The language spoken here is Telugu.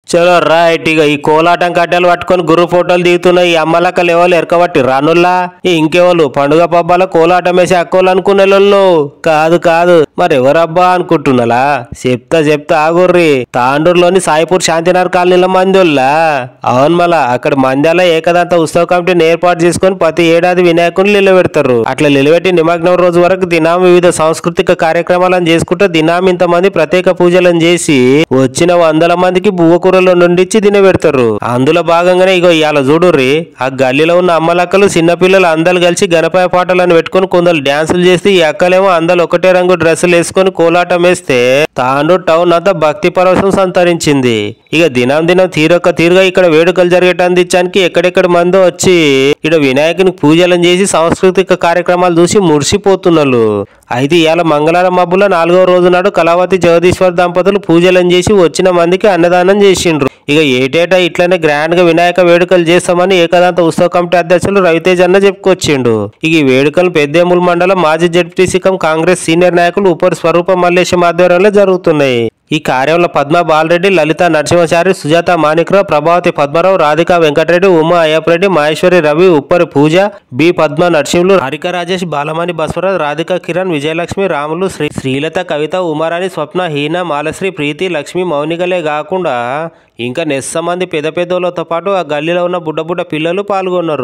చలో రైట్ ఇక ఈ కోలాటం కట్టెలు పట్టుకొని గురు ఫోటోలు దిగుతున్న ఈ అమ్మలక్కలు ఎవరు ఎరకబట్టి రానుల్లా ఈ ఇంకెవరు పండుగ పబ్బాల కోలాటం వేసి అక్కోలు అనుకునే వాళ్ళు కాదు కాదు మరి ఎవరబ్బా అనుకుంటున్నాలా చెప్తా చెప్తా ఆగుర్రి తాండూరులోని సాయిపూర్ శాంతినగర్ కాలనీలో మందోళ్ళ అవును మళ్ళా అక్కడ మంద్యాల ఏకదంత ఉత్సవ కమిటీని ఏర్పాటు చేసుకొని ప్రతి ఏడాది వినాయకుని నిలబెడతారు అట్లా నిలబెట్టి నిమగ్నం రోజు వరకు దినాం వివిధ సాంస్కృతిక కార్యక్రమాలను చేసుకుంటూ దినాం ఇంతమంది ప్రత్యేక పూజలను చేసి వచ్చిన వందల మందికి బువ్వ కూరలో నుండిచ్చి తినబెడతారు అందులో భాగంగానే ఇగో ఇవాళ చూడుర్రి ఆ గల్లీలో ఉన్న అమ్మలక్కలు చిన్నపిల్లలు అందరు కలిసి గణపాయ పాటలను పెట్టుకొని కొందరు డ్యాన్సులు చేస్తే ఈ అక్కలేమో అందరు ఒకటే రంగు డ్రెస్సులు వేసుకొని కోలాటం వేస్తే తాండూరు టౌన్ అంతా భక్తి పరవశం సంతరించింది ఇక దినం దినం తీరొక్క తీరుగా ఇక్కడ వేడుకలు జరిగేటందించడానికి ఎక్కడెక్కడ మందో వచ్చి ఇక్కడ వినాయకునికి పూజలను చేసి సాంస్కృతిక కార్యక్రమాలు చూసి మురిసిపోతున్నారు అయితే ఇవాళ మంగళవారం మబ్బులో నాలుగో రోజు నాడు కళావతి జగదీశ్వర్ దంపతులు పూజలను చేసి వచ్చిన మందికి అన్నదానం చేసిండ్రు ఇక ఏటేటా ఇట్లనే గ్రాండ్ గా వినాయక వేడుకలు చేస్తామని ఏకదాంత ఉత్సవ కమిటీ అధ్యక్షులు రవితేజ్ అన్న చెప్పుకొచ్చిండు ఇక ఈ వేడుకలు పెద్దేముల్ మండలం మాజీ జడ్పీటీసీ కం కాంగ్రెస్ సీనియర్ నాయకులు ఉపరి స్వరూప మల్లేశం ఆధ్వర్యంలో జరుగుతున్నాయి ఈ కార్యంలో పద్మ బాలరెడ్డి లలిత నరసింహచారి సుజాత మాణిక్రావు ప్రభావతి పద్మరావు రాధిక వెంకటరెడ్డి ఉమా అయ్యప్పరెడ్డి మహేశ్వరి రవి ఉప్పరి పూజ బి పద్మ నరసింహులు హరిక రాజేష్ బాలమణి బస్వరాజ్ రాధిక కిరణ్ విజయలక్ష్మి రాములు శ్రీ శ్రీలత కవిత ఉమారాణి స్వప్న హీన మాలశ్రీ ప్రీతి లక్ష్మి మౌనికలే కాకుండా ఇంకా నెస్స మంది పెద్ద పెద్దోళ్ళతో పాటు ఆ గల్లీలో ఉన్న బుడ్డ బుడ్డ పిల్లలు పాల్గొన్నారు